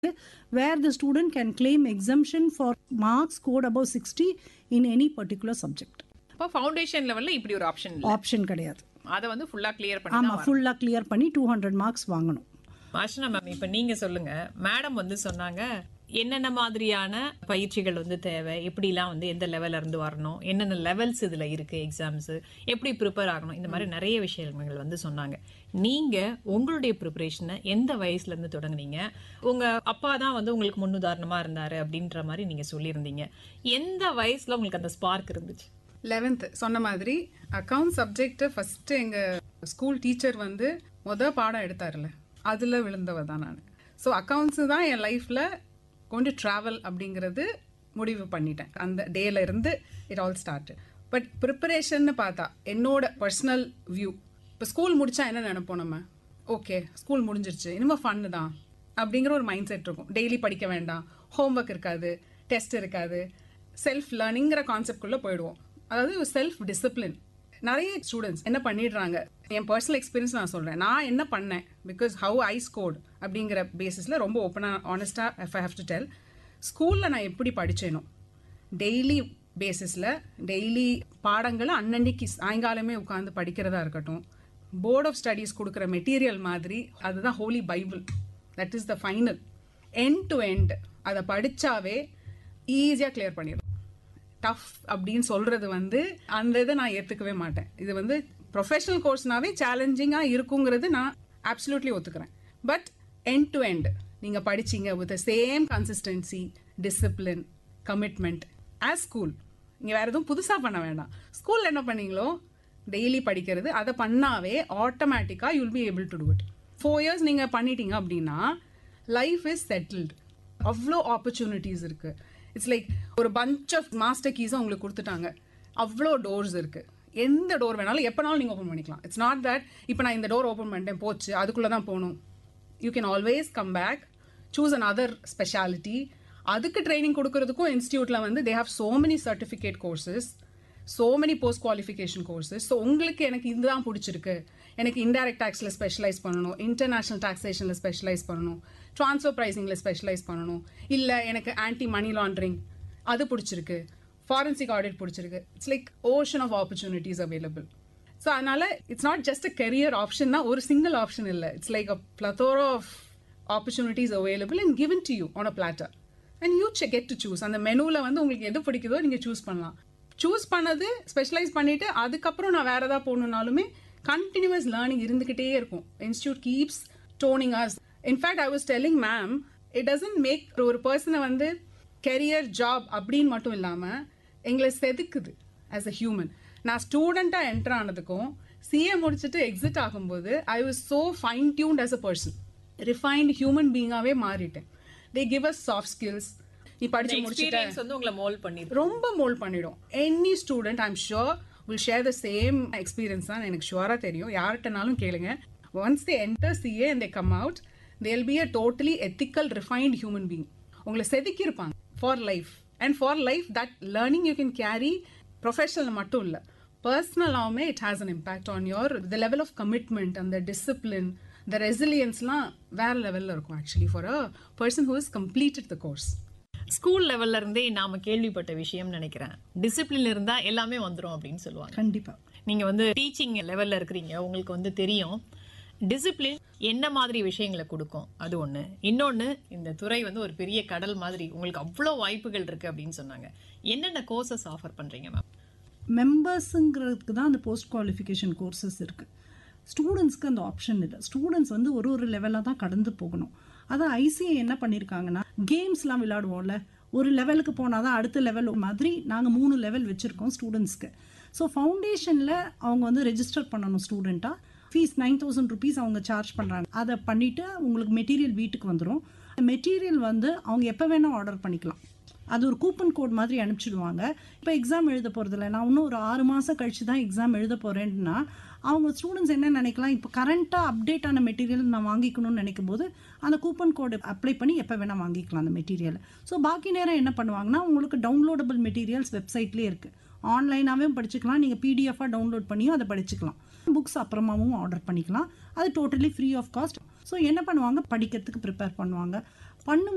where the student can claim exemption for marks scored above 60 in any particular subject. அப்போ foundation லெவல்ல இப்படி ஒரு option இல்ல option கிடையாது அதை வந்து ஃபுல்லா கிளியர் பண்ணி ஆமா தான் ஃபுல்லா கிளியர் பண்ணி டூ ஹண்ட்ரட் மார்க்ஸ் வாங்கணும் அர்ச்சனா மேம் இப்ப நீங்க சொல்லுங்க மேடம் வந்து சொன்னாங்க என்னென்ன மாதிரியான பயிற்சிகள் வந்து தேவை எப்படிலாம் வந்து எந்த லெவல்ல இருந்து வரணும் என்னென்ன லெவல்ஸ் இதுல இருக்கு எக்ஸாம்ஸ் எப்படி ப்ரிப்பேர் ஆகணும் இந்த மாதிரி நிறைய விஷயங்கள் வந்து சொன்னாங்க நீங்க உங்களுடைய ப்ரிப்பரேஷனை எந்த வயசுல இருந்து தொடங்குனீங்க உங்க அப்பா தான் வந்து உங்களுக்கு முன்னுதாரணமா இருந்தாரு அப்படின்ற மாதிரி நீங்க சொல்லியிருந்தீங்க எந்த வயசுல உங்களுக்கு அந்த ஸ்பார்க் இருந்துச்சு லெவன்த்து சொன்ன மாதிரி அக்கவுண்ட் சப்ஜெக்ட் ஃபஸ்ட்டு எங்கள் ஸ்கூல் டீச்சர் வந்து மொத பாடம் எடுத்தார்ல அதில் விழுந்தவ தான் நான் ஸோ அக்கவுண்ட்ஸு தான் என் லைஃப்பில் கொண்டு ட்ராவல் அப்படிங்கிறது முடிவு பண்ணிட்டேன் அந்த டேல இருந்து இட் ஆல் ஸ்டார்ட் பட் ப்ரிப்பரேஷன்னு பார்த்தா என்னோட பர்சனல் வியூ இப்போ ஸ்கூல் முடிச்சா என்ன நினைப்போம் நம்ம ஓகே ஸ்கூல் முடிஞ்சிருச்சு இனிமேல் ஃபன்னு தான் அப்படிங்கிற ஒரு மைண்ட் செட் இருக்கும் டெய்லி படிக்க வேண்டாம் ஹோம்ஒர்க் இருக்காது டெஸ்ட் இருக்காது செல்ஃப் லேர்னிங்கிற கான்செப்ட்குள்ளே போயிடுவோம் அதாவது செல்ஃப் டிசிப்ளின் நிறைய ஸ்டூடெண்ட்ஸ் என்ன பண்ணிடுறாங்க என் பர்சனல் எக்ஸ்பீரியன்ஸ் நான் சொல்கிறேன் நான் என்ன பண்ணேன் பிகாஸ் ஹவு ஐ ஸ்கோர்ட் அப்படிங்கிற பேசிஸில் ரொம்ப ஓப்பனாக ஆனஸ்ட்டாக if I have to tell ஸ்கூலில் நான் எப்படி படித்தேனோ டெய்லி பேசிஸில் டெய்லி பாடங்களை அன்னன்னைக்கு சாயங்காலமே உட்காந்து படிக்கிறதா இருக்கட்டும் போர்ட் ஆஃப் ஸ்டடீஸ் கொடுக்குற மெட்டீரியல் மாதிரி அதுதான் holy bible that is the final end to end அதை படித்தாவே ஈஸியாக கிளியர் பண்ணிடும் டஃப் அப்படின்னு சொல்றது வந்து அந்த இதை நான் ஏற்றுக்கவே மாட்டேன் இது வந்து ப்ரொஃபஷனல் கோர்ஸ்னாவே சேலஞ்சிங்காக இருக்குங்கிறது நான் அப்சல்யூட்லி ஒத்துக்கிறேன் பட் எண்ட் டு எண்ட் நீங்கள் படிச்சீங்க with same consistency discipline commitment as school இங்கே வேறு எதுவும் புதுசாக பண்ண வேண்டாம் ஸ்கூலில் என்ன பண்ணீங்களோ டெய்லி படிக்கிறது அதை பண்ணாவே ஆட்டோமேட்டிக்காக you'll be able to do it four years நீங்கள் பண்ணிட்டீங்க அப்படின்னா லைஃப் இஸ் செட்டில்டு அவ்வளோ ஆப்பர்ச்சுனிட்டிஸ் இருக்குது இட்ஸ் லைக் ஒரு பஞ்ச் ஆஃப் மாஸ்டர் கீஸை உங்களுக்கு கொடுத்துட்டாங்க அவ்வளோ டோர்ஸ் இருக்குது எந்த டோர் வேணாலும் எப்போனாலும் நீங்கள் ஓப்பன் பண்ணிக்கலாம் இட்ஸ் நாட் தட் இப்போ நான் இந்த டோர் ஓப்பன் பண்ணிட்டேன் போச்சு அதுக்குள்ளே தான் போகணும் you can always come back choose another speciality அதுக்கு ட்ரைனிங் கொடுக்கறதுக்கும் இன்ஸ்டியூட்டில் வந்து they have so many certificate courses so many post qualification courses so உங்களுக்கு எனக்கு இதுதான் பிடிச்சிருக்கு எனக்கு இன்டைரக்ட் டேக்ஸில் ஸ்பெஷலைஸ் பண்ணணும் இன்டர்நேஷனல் டாக்ஸேஷனில் ஸ்பெஷலைஸ் பண்ணணும் ட்ரான்ஸ்ஃபர் ப்ரைசிங்கில் ஸ்பெஷலைஸ் பண்ணணும் இல்லை எனக்கு ஆன்டி மணி லாண்ட்ரிங் அது பிடிச்சிருக்கு ஃபாரன்சிக் ஆடிட் பிடிச்சிருக்கு it's like ocean of opportunities available so அதனால it's not just a career option தான் ஒரு சிங்கிள் ஆப்ஷன் இல்லை it's like a plethora of opportunities available and given to you on a platter and you get to choose அந்த மெனுவில் வந்து உங்களுக்கு எது பிடிக்குதோ நீங்கள் சூஸ் பண்ணலாம் சூஸ் பண்ணது ஸ்பெஷலைஸ் பண்ணிட்டு அதுக்கப்புறம் நான் வேற ஏதாவது போகணுன்னாலுமே கண்டினியூஸ் லேர்னிங் இருந்துக்கிட்டே இருக்கும் institute keeps toning us in fact I was telling ma'am it doesn't make ஒரு பர்சனை வந்து கெரியர் ஜாப் அப்படின்னு மட்டும் இல்லாமல் எங்களை செதுக்குது ஆஸ் அ ஹியூமன் நான் ஸ்டூடெண்ட்டாக என்டர் ஆனதுக்கும் சிஏ முடிச்சுட்டு எக்ஸிட் ஆகும்போது I was so fine tuned as a person refined human பீங்காகவே மாறிட்டேன் they give us soft skills நீ படிச்சு முடிச்சுட்ட எக்ஸ்பீரியன்ஸ் வந்து உங்களை மோல் பண்ணிருக்கு ரொம்ப மோல் பண்ணிடும் any student I'm sure will share the same experience தான் எனக்கு ஷுவராக தெரியும் யார்கிட்டனாலும் கேளுங்க once they enter CA and they come out they'll be a totally ethical refined human being உங்களை செதுக்கியிருப்பாங்க for life and for life that learning you can carry professional மட்டும் இல்லை பர்சனலாகவுமே it has an impact on your the level of commitment அந்த discipline the ரெசிலியன்ஸ்லாம் வேற லெவலில் இருக்கும் actually for a person who is completed the course school லெவல்ல இருந்தே நாம கேள்விப்பட்ட விஷயம் நினைக்கிறேன் டிசிப்ளின் இருந்தா எல்லாமே வந்துரும் அப்படின்னு சொல்லுவாங்க கண்டிப்பா நீங்க வந்து டீச்சிங் லெவல்ல இருக்கிறீங்க உங்களுக்கு வந்து தெரியும் டிசிப்ளின் என்ன மாதிரி விஷயங்களை கொடுக்கும் அது ஒண்ணு இன்னொன்னு இந்த துறை வந்து ஒரு பெரிய கடல் மாதிரி உங்களுக்கு அவ்வளோ வாய்ப்புகள் இருக்கு அப்படின்னு சொன்னாங்க என்னென்ன கோர்சஸ் ஆஃபர் பண்றீங்க மேம் மெம்பர்ஸுங்கிறதுக்கு தான் அந்த போஸ்ட் குவாலிஃபிகேஷன் கோர்சஸ் இருக்குது ஸ்டூடெண்ட்ஸ்க்கு அந்த ஆப்ஷன் இல்லை ஸ்டூடெண்ட்ஸ் வந்து ஒரு ஒரு லெவலாக தான் கடந்து போகணும் அதான் ஐசிஐ என்ன பண்ணியிருக்காங்கன்னா கேம்ஸ்லாம் விளையாடுவோம்ல ஒரு லெவலுக்கு போனால் தான் அடுத்த லெவல் மாதிரி நாங்கள் மூணு லெவல் வச்சுருக்கோம் ஸ்டூடெண்ட்ஸ்க்கு ஸோ ஃபவுண்டேஷனில் அவங்க வந்து ரெஜிஸ்டர் பண்ணணும் ஸ்டூடெண்ட்டாக ஃபீஸ் நைன் தௌசண்ட் ருபீஸ் அவங்க சார்ஜ் பண்ணுறாங்க அதை பண்ணிவிட்டு உங்களுக்கு மெட்டீரியல் வீட்டுக்கு வந்துடும் மெட்டீரியல் வந்து அவங்க எப்போ வேணால் ஆர்டர் பண்ணிக்கலாம் அது ஒரு கூப்பன் கோட் மாதிரி அனுப்பிச்சிடுவாங்க இப்போ எக்ஸாம் எழுத போகிறதில்ல நான் இன்னும் ஒரு ஆறு மாதம் கழிச்சு தான் எக்ஸாம் எழுத போகிறேன்னா அவங்க ஸ்டூடெண்ட்ஸ் என்ன நினைக்கலாம் இப்போ கரண்ட்டாக அப்டேட் ஆன மெட்டீரியல் நான் வாங்கிக்கணும்னு நினைக்கும் போது அந்த கூப்பன் கோடு அப்ளை பண்ணி எப்போ வேணால் வாங்கிக்கலாம் அந்த மெட்டீரியல் ஸோ பாக்கி நேரம் என்ன பண்ணுவாங்கன்னா உங்களுக்கு டவுன்லோடபிள் மெட்டீரியல்ஸ் வெப்சைட்லேயே இருக்குது ஆன்லைனாகவும் படிச்சுக்கலாம் நீங்கள் பிடிஎஃபாக டவுன்லோட் பண்ணியும் அதை படிச்சுக்கலாம் புக்ஸ் அப்புறமாவும் ஆர்டர் பண்ணிக்கலாம் அது totally free of cost so என்ன பண்ணுவாங்க படிக்கிறதுக்கு ப்ரிப்பேர் பண்ணுவாங்க பண்ணும்